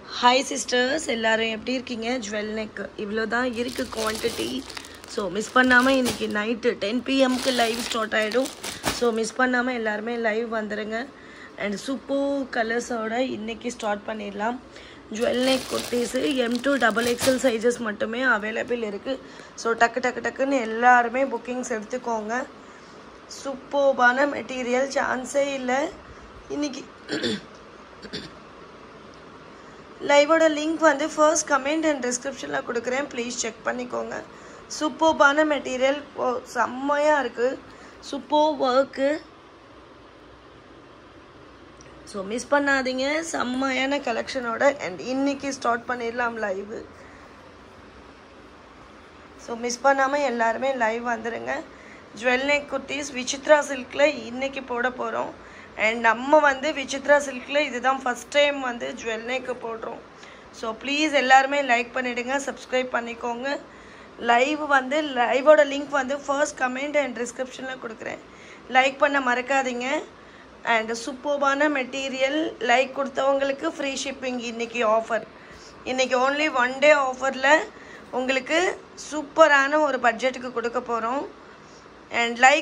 hi sisters எல்லாரும் எப்படி இருக்கீங்க ஜுவல் நெக் இவ்வளோ தான் இருக்குது குவான்டிட்டி ஸோ மிஸ் பண்ணாமல் இன்றைக்கி நைட்டு டென் பிஎம்க்கு லைவ் ஸ்டார்ட் ஆகிடும் ஸோ மிஸ் பண்ணாமல் எல்லாருமே லைவ் வந்துடுங்க அண்ட் சூப்பர் கலர்ஸோட இன்றைக்கி ஸ்டார்ட் பண்ணிடலாம் jewel neck kurtis M to double XL sizes மட்டுமே அவைலபிள் இருக்குது ஸோ டக்கு டக்கு டக்குன்னு எல்லாருமே புக்கிங்ஸ் எடுத்துக்கோங்க சூப்பர்பான மெட்டீரியல் சான்ஸே இல்லை இன்னைக்கு லைவோட லிங்க் வந்து ஃபர்ஸ்ட் கமெண்ட் அண்ட் டிஸ்கிரிப்ஷனில் கொடுக்குறேன் ப்ளீஸ் செக் பண்ணிக்கோங்க சூப்பர்பான மெட்டீரியல் செம்மையாக இருக்குது சூப்பர் ஒர்க்கு ஸோ மிஸ் பண்ணாதீங்க செம்மையான கலெக்ஷனோட அண்ட் இன்னைக்கு ஸ்டார்ட் பண்ணிடலாம் லைவு ஸோ மிஸ் பண்ணாமல் எல்லாருமே லைவ் வந்துடுங்க ஜுவல் நெக் குர்த்திஸ் விசித்ரா சில்கில் இன்னைக்கு போட போகிறோம் அண்ட் நம்ம வந்து விசித்ரா சில்கில் இதுதான் ஃபஸ்ட் டைம் வந்து ஜுவல் நெக்கு போடுறோம் ஸோ ப்ளீஸ் எல்லாருமே லைக் பண்ணிவிடுங்க சப்ஸ்கிரைப் பண்ணிக்கோங்க லைவ் வந்து லைவோட லிங்க் வந்து ஃபர்ஸ்ட் கமெண்ட் அண்ட் டிஸ்கிரிப்ஷனில் கொடுக்குறேன் லைக் பண்ண மறக்காதீங்க அண்ட் சூப்பர்பான மெட்டீரியல் லைக் கொடுத்தவங்களுக்கு ஃப்ரீ ஷிப்பிங் இன்றைக்கி ஆஃபர் இன்றைக்கி ஓன்லி ஒன் டே ஆஃபரில் உங்களுக்கு சூப்பரான ஒரு பட்ஜெட்டுக்கு கொடுக்க போகிறோம் அண்ட் லைக்